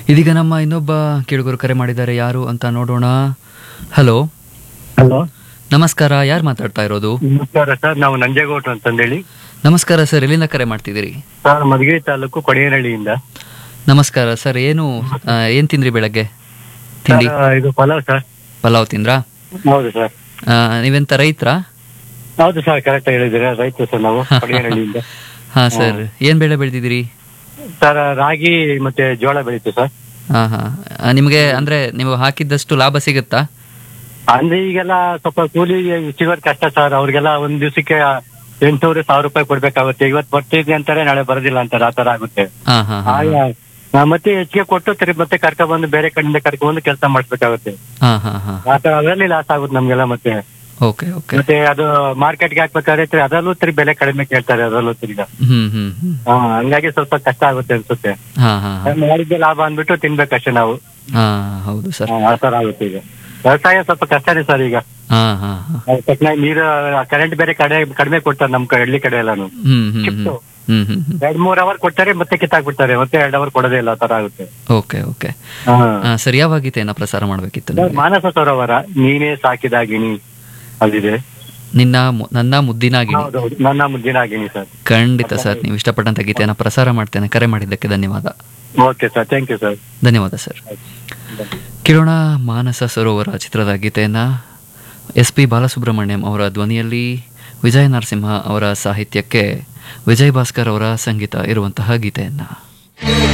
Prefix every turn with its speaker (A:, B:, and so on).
A: ಇದೀಗ ನಮ್ಮ ಇನ್ನೊಬ್ಬ ಕೇಳುಗರು ಕರೆ ಮಾಡಿದ್ದಾರೆ ಯಾರು ಅಂತ ನೋಡೋಣ ಹಲೋ
B: ಹಲೋ
A: ನಮಸ್ಕಾರ ಯಾರು ಮಾತಾಡ್ತಾ ಇರೋದು
B: ನಮಸ್ಕಾರ ಸರ್ ನಾವು ನಂಜೇಗೌಡ್ರು ಅಂತಂದೇಳಿ
A: ನಮಸ್ಕಾರ ಸರ್ ಎಲ್ಲಿಂದ ಕರೆ ಮಾಡ್ತಿದ್ದೀರಿ
B: ಸರ್ ಮಧುಗಿರಿ ತಾಲೂಕು ಕೊಡಿಯನಹಳ್ಳಿಯಿಂದ
A: ನಮಸ್ಕಾರ ಸರ್ ಏನು ಆ, ಏನ್ ತಿಂದ್ರಿ ಬೆಳಗ್ಗೆ ತಿಂಡಿ
B: ಸರ್, ಇದು ಪಲಾವ್ ಸರ್
A: ಪಲಾವ್ ತಿಂದ್ರಾ
B: ಹೌದು ಸರ್
A: ಆ, ನೀವೆಂತ ರೈತ್ರಾ
B: ಹೌದು ಸರ್ ಕರೆಕ್ಟ್ ಹೇಳಿದ್ದೀರಾ ರೈತರು ಸರ್ ನಾವು ಕೊಡಿಯನಹಳ್ಳಿಯಿಂದ
A: ಹಾ ಸರ್ ಏನ್ ಬೆಳೆ ಬೆಳೆದಿದ್ದೀರಿ
B: ಸರ್ ರಾಗಿ ಮತ್ತೆ ಜೋಳ ಬೆಳೀತೀವಿ ಸರ್
A: ಹಾ ಹಾ ಆ, ನಿಮ್ಗೆ ಅಂದ್ರೆ ನೀವು ಹಾಕಿದ್ದಷ್ಟು ಲಾಭ ಸಿಗುತ್ತಾ
B: ಅಂದ್ರೆ ಈಗೆಲ್ಲ ಸ್ವಲ್ಪ ಕೂಲಿ ಸಿಗೋದ್ ಕಷ್ಟ ಸರ್ ಅವ್ರಿಗೆಲ್ಲ ಒಂದ್ ದಿವಸಕ್ಕೆ ಎಂಟ್ನೂರು ಸಾವಿರ ರೂಪಾಯಿ ಕೊಡ್ಬೇಕಾಗುತ್ತೆ ಇವತ್ತು ಬರ್ತಿದ್ವಿ ಅಂತಾರೆ ನಾಳೆ ಬರೋದಿಲ್ಲ ಅಂತಾರೆ ಆ ತರ ಆಗುತ್ತೆ
A: ಹಾ ಹಾ ಹಾ
B: ಆಗ ಆ, ಮತ್ತೆ ಹೆಚ್ಚಿಗೆ ಕೊಟ್ಟು ತಿರ್ಗಿ ಮತ್ತೆ ಕರ್ಕೊಂಡ್ ಬಂದು ಬೇರೆ ಕಡೆಯಿಂದ ಕರ್ಕೊಂಡ್ ಬಂದು ಕೆಲಸ ಮಾಡಿಸ್ಬೇಕಾಗುತ್ತೆ
A: ಹಾ ಹಾ ಹಾ
B: ಆ ತರ ಅದರಲ್ಲಿ ಲಾಸ್ ಆಗುತ್ತೆ ನಮ್ಗೆಲ್ಲ ಮತ್ತೆ
A: ಓಕೆ ಓಕೆ
B: ಮತ್ತೆ ಅದು ಮಾರ್ಕೆಟ್ಗೆ ಹಾಕ್ಬೇಕಾದ್ರೆ ತಿರ್ಗಿ ಅದರಲ್ಲೂ ತಿರ್ಗಿ ಬೆಲೆ ಕಡಿಮೆ ಕೇಳ್ತಾರೆ ಅದರಲ್ಲೂ ತಿರ್ಗ
A: ಹ್ಮ್ ಹ್ಮ್ ಹ್ಮ್
B: ಹಾ, ಹಂಗಾಗಿ ಸ್ವಲ್ಪ ಕಷ್ಟ ಆಗುತ್ತೆ ಅನ್ಸುತ್ತೆ
A: ಹಾ ಹಾ ಹಾ
B: ಮಾಡಿದ್ದೆ ಲಾಭ ಅಂದ್ಬಿಟ್ಟು ತಿನ್ಬೇಕಷ್ಟೇ ನಾವು
A: ಹಾ ಹೌದು ಸರ್
B: ಹಾ, ಆ ತರ ಆಗುತ್ತೆ ಈಗ ವ್ಯವಸಾಯ ಸ್ವಲ್ಪ ಕಷ್ಟನೇ ಸರ್ ಈಗ
A: ಹಾ ಹಾ ಹಾ
B: ಅದ್ ತಕ್ಷಣ ನೀರು ಕರೆಂಟ್ ಬೇರೆ ಕಡೆ ಕಡಿಮೆ ಕೊಡ್ತಾರೆ ನಮ್ ಕ- ಹಳ್ಳಿ ಕಡೆ ಎಲ್ಲಾನು
A: ಹ್ಮ್ ಹ್ಮ್ ಹ್ಮ್
B: ಚಿಕ್ಕು.
A: ಹ್ಮ್ ಹ್ಮ್ ಹ್ಮ್
B: ಎರಡ್ ಮೂರ್ ಅವರ್ ಕೊಡ್ತಾರೆ ಮತ್ತೆ ಕಿತ್ತಾಕ್ಬಿಡ್ತಾರೆ ಮತ್ತೆ ಎರಡ್ ಅವರ್ ಕೊಡೋದೇ ಇಲ್ಲ ಆ ತರ ಆಗುತ್ತೆ
A: ಓಕೆ ಓಕೆ
B: ಹಾ.
A: ಆ, ಸರ್ ಯಾವ ಗೀತೆಯನ್ನ ಪ್ರಸಾರ ಮಾಡಬೇಕಿತ್ತು
B: ಸರ್, ಮಾನಸ ಸರೋವರ ನೀನೇ ಸಾಕಿದಾಗಿನಿ ಅದಿದೆ
A: ನಿನ್ನ ಮು- ನನ್ನ ಮುದ್ದಿನ ಗಿಣಿ
B: ಹೌದೌದು ನನ್ನ ಮುದ್ದಿನಾಗಿನಿ ಸರ್
A: ಖಂಡಿತ ಸರ್ ನೀವು ಇಷ್ಟಪಟ್ಟಂತ ಗೀತೆಯನ್ನ ಪ್ರಸಾರ ಮಾಡ್ತೇನೆ ಕರೆ ಮಾಡಿದ್ದಕ್ಕೆ ಧನ್ಯವಾದ
B: okay sir thank you sir
A: ಧನ್ಯವಾದ ಸರ್ ಕೇಳೋಣ ಮಾನಸ ಸರೋವರ ಚಿತ್ರದ ಗೀತೆಯನ್ನ ಎಸ್ ಪಿ ಬಾಲಸುಬ್ರಹ್ಮಣ್ಯಂ ಅವರ ಧ್ವನಿಯಲ್ಲಿ ವಿಜಯ ನರಸಿಂಹ ಅವರ ಸಾಹಿತ್ಯಕ್ಕೆ ವಿಜಯ್ ಭಾಸ್ಕರ್ ಅವರ ಸಂಗೀತ ಇರುವಂತಹ ಗೀತೆಯನ್ನ